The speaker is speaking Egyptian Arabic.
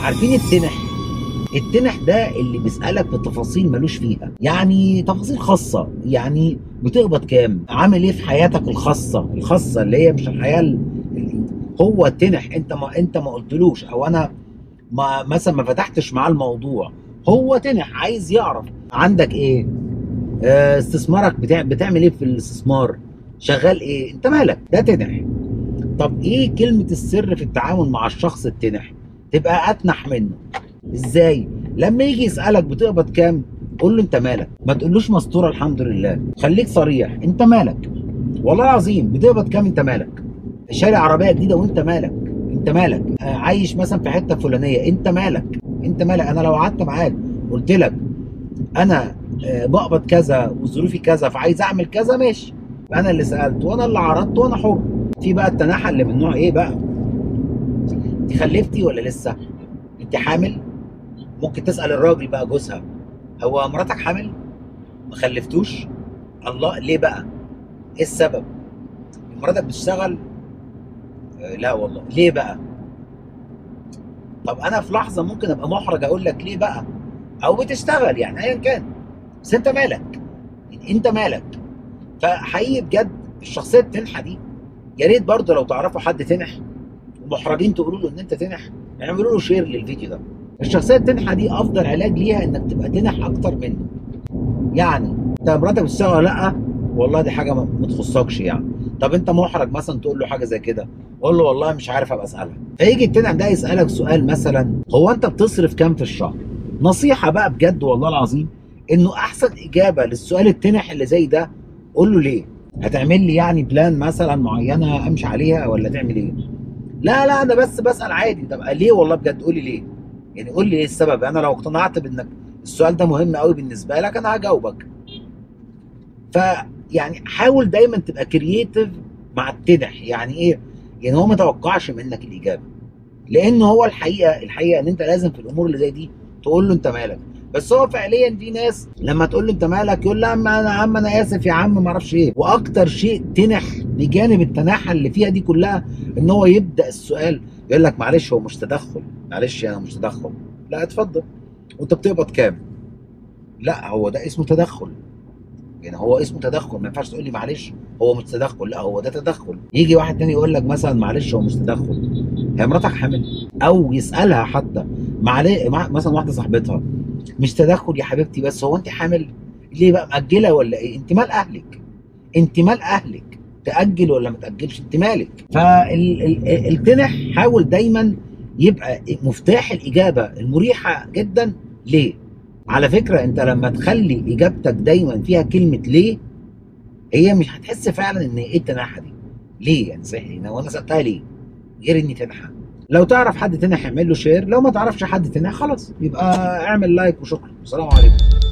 عارفين التنح التنح ده اللي بيسألك في تفاصيل ملوش فيها يعني تفاصيل خاصة يعني بتقبض كام عامل ايه في حياتك الخاصة الخاصة اللي هي مش الحياة ال- ال- هو التنح انت ما انت ما قلتلوش او انا ما مثلا ما فتحتش معاه الموضوع هو تنح عايز يعرف عندك ايه آه، استثمارك بتاع بتعمل ايه في الاستثمار شغال ايه انت مالك ده تنح طب ايه كلمة السر في التعامل مع الشخص التنح تبقى اتنح منه ازاي لما يجي يسألك بتقبض كام قول له انت مالك ما تقولوش مستورة الحمد لله خليك صريح انت مالك والله العظيم بتقبض كام انت مالك شاري عربية جديدة وانت مالك انت مالك آه، عايش مثلا في حتة فلانية انت مالك انت مالك انا لو قعدت معاك قلت لك انا آه، بقبض كذا وظروفي كذا فعايز اعمل كذا ماشي انا اللي سالت وانا اللي عرضت وانا حر في بقى التناحى اللي من نوع ايه بقى انت خلفتي ولا لسه انت حامل ممكن تسال الراجل بقى جوزها هو مراتك حامل ما خلفتوش الله ليه بقى ايه السبب مراتك بتشتغل آه، لا والله ليه بقى طب انا في لحظه ممكن ابقى محرج اقول لك ليه بقى او بتشتغل يعني ايا كان بس انت مالك انت مالك فحقيقي بجد الشخصيه التنحى دي يا ريت برضه لو تعرفوا حد تنح ومحرجين تقولوا له ان انت تنح اعملوا له شير للفيديو ده الشخصيه التنحى دي افضل علاج ليها انك تبقى تنح اكتر منه يعني انت مراتك بتشتغل ولا لا والله دي حاجه ما ما تخصكش يعني طب انت محرج مثلا تقول له حاجه زي كده قول له والله مش عارف ابقى اسالها فيجي التنح ده يسالك سؤال مثلا هو انت بتصرف كام في الشهر نصيحه بقى بجد والله العظيم انه احسن اجابه للسؤال التنح اللي زي ده قول له ليه هتعمل لي يعني بلان مثلا معينه امشي عليها ولا تعمل ايه لا لا انا بس بسال عادي طب ليه والله بجد قولي ليه يعني قول لي ايه السبب انا لو اقتنعت بانك السؤال ده مهم قوي بالنسبه لك انا هجاوبك فيعني حاول دايما تبقى كرييتيف مع التنح يعني ايه يعني هو ما توقعش منك الاجابه لان هو الحقيقه الحقيقه ان انت لازم في الامور اللي زي دي تقول له انت مالك بس هو فعليا في ناس لما تقول له انت مالك يقول لا عم انا عم انا اسف يا عم ما اعرفش ايه واكتر شيء تنح بجانب التناحه اللي فيها دي كلها ان هو يبدا السؤال يقول لك معلش هو مش تدخل معلش انا مش تدخل لا اتفضل وانت بتقبض كام لا هو ده اسمه تدخل يعني هو اسمه تدخل ما ينفعش تقول لي معلش هو مش تدخل لا هو ده تدخل يجي واحد تاني يقول لك مثلا معلش هو مش تدخل هي مراتك حامل او يسالها حتى معلش مع مثلا واحده صاحبتها مش تدخل يا حبيبتي بس هو انت حامل ليه بقى مأجله ولا ايه انت مال اهلك انت مال اهلك تأجل ولا ما تأجلش انت مالك فالتنح حاول دايما يبقى مفتاح الإجابة المريحة جدا ليه على فكرة انت لما تخلي إجابتك دايما فيها كلمة ليه هي مش هتحس فعلا ان ايه التناحة دي ليه يعني صحيح هو انا سألتها ليه غير اني تنحى لو تعرف حد تنح اعمل له شير لو ما تعرفش حد تنح خلاص يبقى اعمل لايك وشكرا السلام عليكم